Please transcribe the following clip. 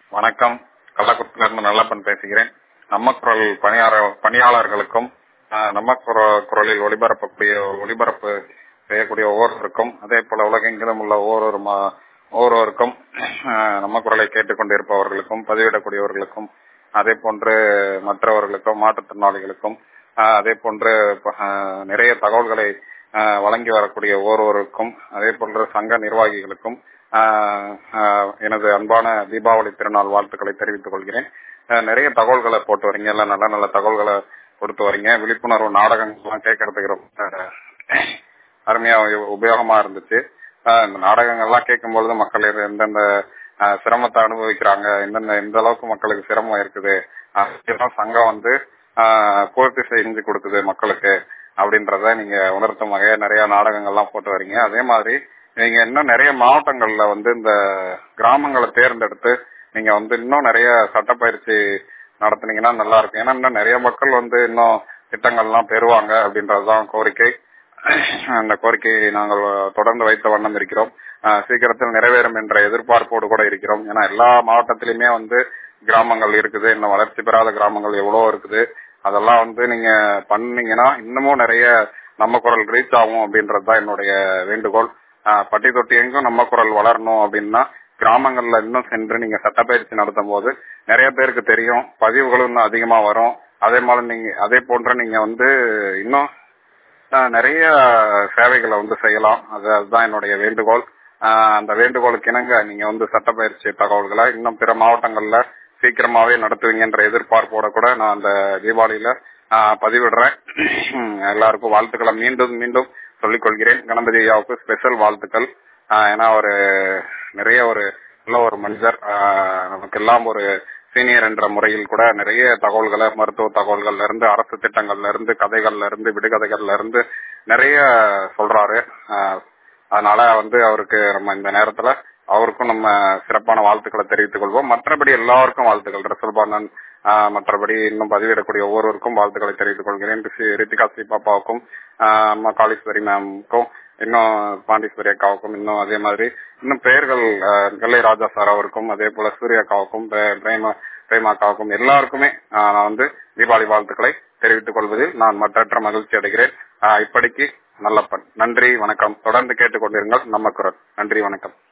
வணக்கம் கள்ளக்குறிச்சியிலிருந்து நல்லப்பன் பேசுகிறேன் நம்ம குரல் பணியாளர் பணியாளர்களுக்கும் ஆஹ், நம்ம குர- குரலில் ஒளிபரப்பக்கூடிய ஒளிபரப்பு செய்யக்கூடிய ஒவ்வொருவருக்கும் அதே போல உலகெங்கிலும் உள்ள ஒவ்வொரு ம- ஒவ்வொருவருக்கும் ஆஹ், நம்ம குரலை கேட்டுக்கொண்டிருப்பவர்களுக்கும் பதிவிடக்கூடியவர்களுக்கும் அதே போன்று மற்றவர்களுக்கும் மாற்றுத்திறனாளிகளுக்கும் ஆஹ், அதே போன்று ஆஹ், நிறைய தகவல்களை ஆஹ், வழங்கி வரக்கூடிய ஒவ்வொருவருக்கும் அதே போன்று சங்க நிர்வாகிகளுக்கும் ஆஹ், ஆஹ், எனது அன்பான தீபாவளி திருநாள் வாழ்த்துக்களை தெரிவித்துக் கொள்கிறேன் ஆஹ், நிறைய தகவல்களை போட்டு வரீங்க எல்லாம் நல்ல நல்ல தகவல்களை கொடுத்து வரீங்க விழிப்புணர்வு நாடகங்கள்லாம் கேட்கறதுக்கு ரொம்ப ஆஹ், அருமையா உப- உபயோகமா இருந்துச்சு ஆஹ், இந்த நாடகங்கள்லாம் கேட்கும் பொழுது மக்கள் எந்த- எந்தெந்த ஆஹ், சிரமத்தை அனுபவிக்கிறாங்க எந்தெந்த எந்த அளவுக்கு மக்களுக்கு சிரமம் இருக்குது ஆஹ், இதெல்லாம் சங்கம் வந்து ஆஹ், பூர்த்தி செஞ்சு கொடுக்குது மக்களுக்கு அப்படின்றத நீங்க உணர்த்தும் வகையா நிறைய நாடகங்கள்லாம் போட்டு வரீங்க அதே மாதிரி நீங்க இன்னும் நிறைய மாவட்டங்கள்ல வந்து இந்த கிராமங்களை தேர்ந்தெடுத்து நீங்க வந்து இன்னும் நிறைய சட்டப்பயிற்சி நடத்துனீங்கன்னா நல்லா இருக்கும் ஏன்னா இன்னும் நிறைய மக்கள் வந்து இன்னும் திட்டங்கள்லாம் பெறுவாங்க அப்படின்றதுதான் கோரிக்கை அந்த கோரிக்கையை நாங்கள் தொடர்ந்து வைத்த வண்ணம் இருக்கிறோம் ஆஹ் சீக்கிரத்தில் நிறைவேறும் என்ற எதிர்பார்ப்போடு கூட இருக்கிறோம் ஏன்னா எல்லா மாவட்டத்திலுமே வந்து கிராமங்கள் இருக்குது இன்னும் வளர்ச்சி பெறாத கிராமங்கள் எவ்வளவோ இருக்குது அதெல்லாம் வந்து நீங்க பண்ணீங்கன்னா இன்னமும் நிறைய நம்ம குரல் ரீச் ஆகும் அப்படின்றதுதான் என்னுடைய வேண்டுகோள் ஆஹ் பட்டி தொட்டி எங்கும் நம்ம குரல் வளரணும் அப்படின்னா கிராமங்கள்ல இன்னும் சென்று நீங்க சட்டப்பயிற்சி நடத்தும் போது நிறைய பேருக்கு தெரியும் பதிவுகளும் இன்னும் அதிகமா வரும் அதே மாதிரி நீங்க அதே போன்று நீங்க வந்து இன்னும் ஆஹ் நிறைய சேவைகளை வந்து செய்யலாம் அது அதுதான் என்னுடைய வேண்டுகோள் ஆஹ் அந்த வேண்டுகோளுக்கு இணங்க நீங்க வந்து சட்டப்பயிற்சி தகவல்களை இன்னும் பிற மாவட்டங்கள்ல சீக்கிரமாவே நடத்துவீங்கன்ற எதிர்பார்ப்போட கூட நான் அந்த தீபாவளியில ஆஹ் பதிவிடுறேன் எல்லாருக்கும் வாழ்த்துக்களை மீண்டும் மீண்டும் சொல்லிக் கொள்கிறேன் கணபதி ஐயாவுக்கு ஸ்பெஷல் வாழ்த்துக்கள் ஆஹ் ஏன்னா ஒரு நிறைய ஒரு நல்ல ஒரு மனிதர் ஆஹ் நமக்கு எல்லாம் ஒரு சீனியர் என்ற முறையில் கூட நிறைய தகவல்களை மருத்துவ தகவல்கள்ல இருந்து அரசு திட்டங்கள்ல இருந்து கதைகள்ல இருந்து விடுகதைகள்ல இருந்து நிறைய சொல்றாரு ஆஹ் அதனால வந்து அவருக்கு நம்ம இந்த நேரத்துல அவருக்கும் நம்ம சிறப்பான வாழ்த்துக்களை தெரிவித்துக் கொள்வோம் மற்றபடி எல்லாருக்கும் வாழ்த்துக்கள் ரசல்பானன் ஆஹ் மற்றபடி இன்னும் பதிவிடக்கூடிய ஒவ்வொருவருக்கும் வாழ்த்துக்களை தெரிவித்துக் கொள்கிறேன் ரிஷி- ரித்திகா ஸ்ரீ பாப்பாவுக்கும் ஆஹ் அம்மா காளீஸ்வரி மேம்க்கும் இன்னும் பாண்டீஸ்வரி அக்காவுக்கும் இன்னும் அதே மாதிரி இன்னும் பெயர்கள் ஆஹ் கல்லை ராஜா சார் அவருக்கும் அதே போல சூர்யா அக்காவுக்கும் பிரே- பிரேமா பிரேமா அக்காவுக்கும் எல்லாருக்குமே ஆஹ் நான் வந்து தீபாவளி வாழ்த்துக்களை தெரிவித்துக் கொள்வதில் நான் மற்றற்ற மகிழ்ச்சி அடைகிறேன் ஆஹ் இப்படிக்கு நல்லப்பன் நன்றி வணக்கம் தொடர்ந்து கேட்டுக்கொண்டிருங்கள் நம்ம குரல் நன்றி வணக்கம்